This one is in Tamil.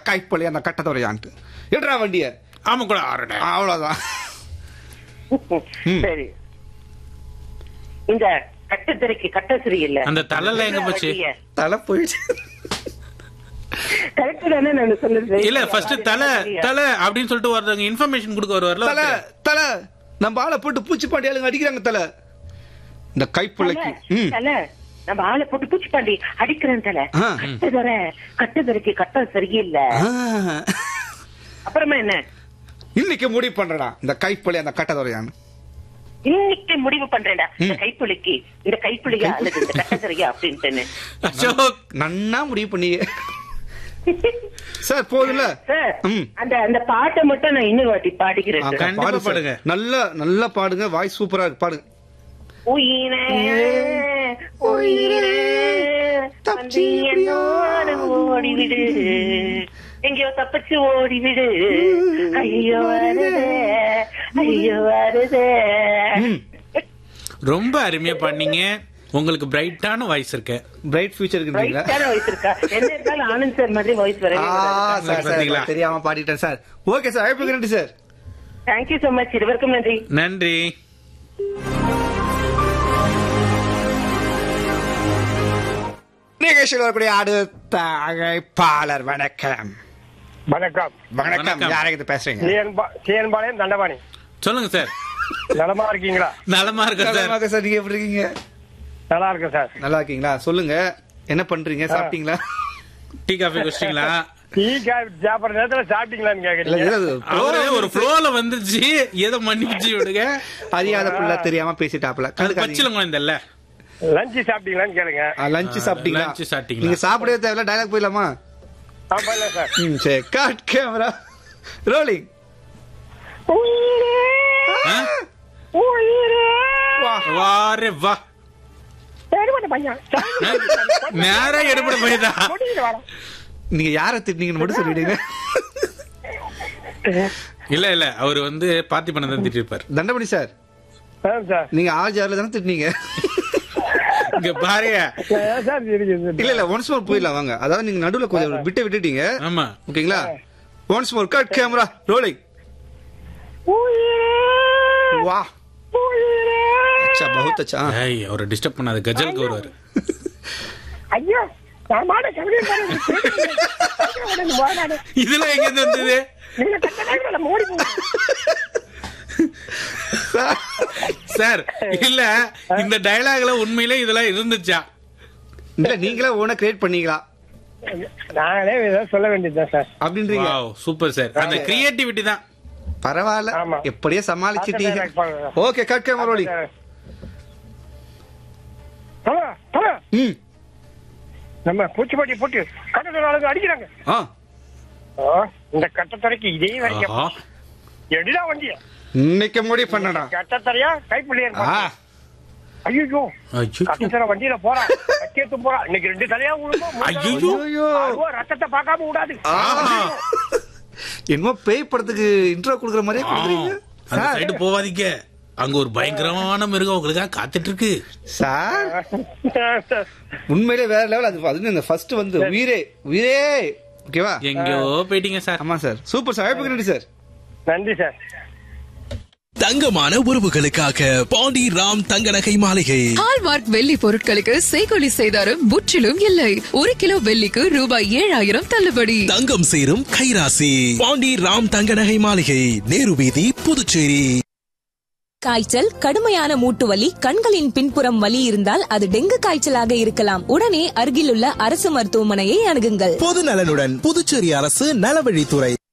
கைப்பொழி அந்த கட்டத்துறையான்ட்டு எடுறா வண்டிய ஆமா கூட ஆறடா அவ்வளவுதான் சரி இந்த கட்டத்திரைக்கு கட்ட சரியில்லை அந்த தலைல எங்க போச்சு தலை போயிடுச்சு கரெக்ட் தானே நான் சொன்னது இல்ல ஃபர்ஸ்ட் தலை தலை அப்படின்னு சொல்லிட்டு ஒருத்தவங்க இன்ஃபர்மேஷன் கொடுக்க வருவார்ல தலை ஒருத்தர். தலை நம்ம ஆளை போட்டு பூச்சி பாண்டியாளுங்க அடிக்கிறாங்க தலை இந்த கைப்பிள்ளைக்கு ம் தல நம்ம ஆளை போட்டு பூச்சி பாண்டி அடிக்கிறேன் தல ஆ. கட்டுதர கட்டுதரைக்கு கட்டம் சரியில்லை ஆ. அப்புறமா என்ன இன்னைக்கு முடிவு பண்றடா இந்த கைப்பொழி அந்த கட்டத்துறையான்னு இன்னைக்கு முடிவு பண்றேன்டா இந்த கைப்புளிக்கு இந்த கைப்புளியா அல்லது இந்த கட்டசரியா அப்படின்ட்டுன்னு அசோக் நன்னா முடிவு பண்ணி சார் போதும்ல சார் ம். அந்த அந்த பாட்டை மட்டும் நான் இன்னொரு வாட்டி பாடிக்கிறேன் ஆ, சார். கண்டிப்பா பாடு சார். பாடுங்க. நல்லா நல்லா பாடுங்க வாய்ஸ் சூப்பரா இருக்கு பாடுங்க உயிரே உயிரே தப்பிச்சு வந்து என்னோடு ஓடிவிடு எங்கேயோ தப்பிச்சு ஓடிவிடு ஐயோ வருதே ஐயோ வருதே ம். ரொம்ப அருமையா பண்ணீங்க உங்களுக்கு பிரைட்டான வாய்ஸ் இருக்கு பிரைட் ஃபியூச்சருக்குன்றீங்களா ரைட்டான வாய்ஸ் இருக்கா என்ன இருந்தாலும் ஆனந்த் சார் மாதிரி வாய்ஸ் ஆ, வரவே சார், சார், பாத்தீங்களா? நான் தெரியாம பாடிட்டேன் சார் ஓகே சார் அழைப்புக்கு நன்றி சார் தேங்க்யூ சோ மச் இருவருக்கும் நன்றி நன்றி நிகழ்ச்சியில் வரக்கூடிய அடுத்த அழைப்பாளர் வணக்கம் வணக்கம் வணக்கம் வணக்கம். யாருக்கு பேசுறீங்க சிஎன்பா- சிஎன்பாளையம் தண்டபாணி சொல்லுங்க சார் நலமா இருக்கீங்களா நலமா இருக்கு சார் நலமாக சார் நீங்க எப்படி இருக்கீங்க நல்லா இருக்கேன் சார் நல்லா இருக்கீங்களா சொல்லுங்க என்ன பண்றீங்க சாப்பிட்டீங்களா டீ காஃபி குடிச்சிட்டீங்களா டீ காஃபி சாப்பிடுற நேரத்துல சாப்பிட்டீங்களான்னு இல்ல கேக்குறீங்க ஏதாவது அவரு ஒரு ஃப்ளோல வந்துருச்சு ஏதோ மன்னிச்சு விடுங்க அறியாத புள்ள தெரியாம பேசிட்டாப்ல அது பச்சில குழந்தைல்ல லஞ்சு சாப்பிட்டீங்களான்னு கேளுங்க லஞ்ச் சாப்பிட்டீங்களா lunch சாப்பிட்டீங்களா? நீங்க சாப்பிடவே தேவையில்ல டைலாக் போயிடலாமா ஆமா இல்ல சார் ம் சரி கட் கேமரா ரோலிங் ஆ? வா வாரே வா நேரா எடுபட போய்தா நீங்க யார திட்டினீங்கன்னு மட்டும் சொல்லிடுங்க இல்ல இல்ல அவரு வந்து பார்த்திபனை தான் திட்டிருப்பார் தண்டபடி சார் ஆ, சார் நீங்க ஆள் ஜார்ல தானே திட்டினீங்க இங்க பாருங்க ஏன் சார் இருக்குது இல்ல இல்ல ஒன்ஸ் மோர் போயிடலாம் வாங்க அதாவது நீங்க நடுவுல கொஞ்சம் விட்டு விட்டுட்டீங்க ஆமா ஓகேங்களா once more cut camera rolling வா அச்சா பகுத் அச்சா ஏய் அவரை டிஸ்டர்ப் பண்ணாத கஜலுக்கு வருவாரு ஐயோ நான் மாட சமையல் இதுல எங்க இருந்து வந்தது சார் இல்ல இந்த டயலாக்ல உண்மையிலே இதெல்லாம் இருந்துச்சா இல்ல நீங்களே ஓன கிரியேட் பண்ணீங்களா நாங்களே ஏதாவது சொல்ல வேண்டியதுதான் சார் அப்படின்றீங்க வாவ் சூப்பர் சார் அந்த கிரியேட்டிவிட்டி தான் பரவாயில்ல ஆமா. எப்படியே சமாளிச்சிட்டீங்க பார்த்து direct பண்ணுங்க. ஓகே கட் கேமரா ரோலிங் தல, தல, ம் நம்ம பூச்சிப்பாட்டி போட்டு கட்டத்துல ஆளுங்க அடிக்கிறாங்க ஆ ஆ, இந்த கட்டத்துறைக்கு இதே வரைக்கும் ஆஹா. எடுடா வண்டிய இன்னைக்கு முடிவு பண்ணடா கட்டத்தரையா கைப்பிள்ளையா ஆ ஐயோ ஐயோ. கட்டத்தர வண்டியில போறான் கட்டியத்து போறான் இன்னைக்கு ரெண்டு தலையா விழுமா மூணு தலையா ஐயோ. விழுமா? ஐயோ. அதுவா ரத்தத்தை பார்க்காம விடாது ஆஹா. என்னமோ பேய் படத்துக்கு இன்ட்ரோ கொடுக்குற மாதிரியே கொடுக்குறீங்க அந்த சார் சைடு போவாதீங்க அங்க ஒரு பயங்கரமான மிருகம் உங்களுக்காக காத்துட்டு இருக்கு சார் உண்மையிலே வேற லெவல் அது அது இந்த ஃபர்ஸ்ட் வந்து உயிரே உயிரே ஓகேவா எங்கேயோ போயிட்டீங்க சார் ஆமா சார் சூப்பர் சார் அழைப்புக்கு நன்றி சார் நன்றி சார் தங்கமான உறவுகளுக்காக பாண்டி ராம் தங்க நகை மாளிகை ஹால்மார்க் வெள்ளி பொருட்களுக்கு செய்கொலி செய்தாரும் முற்றிலும் இல்லை ஒரு கிலோ வெள்ளிக்கு ரூபாய் ஏழாயிரம் தள்ளுபடி தங்கம் சேரும் கைராசி பாண்டி ராம் தங்க நகை மாளிகை நேரு வீதி புதுச்சேரி காய்ச்சல் கடுமையான மூட்டு வலி கண்களின் பின்புறம் வலி இருந்தால் அது டெங்கு காய்ச்சலாக இருக்கலாம் உடனே அருகிலுள்ள அரசு மருத்துவமனையை அணுகுங்கள் பொது நலனுடன் புதுச்சேரி அரசு நலவழித்துறை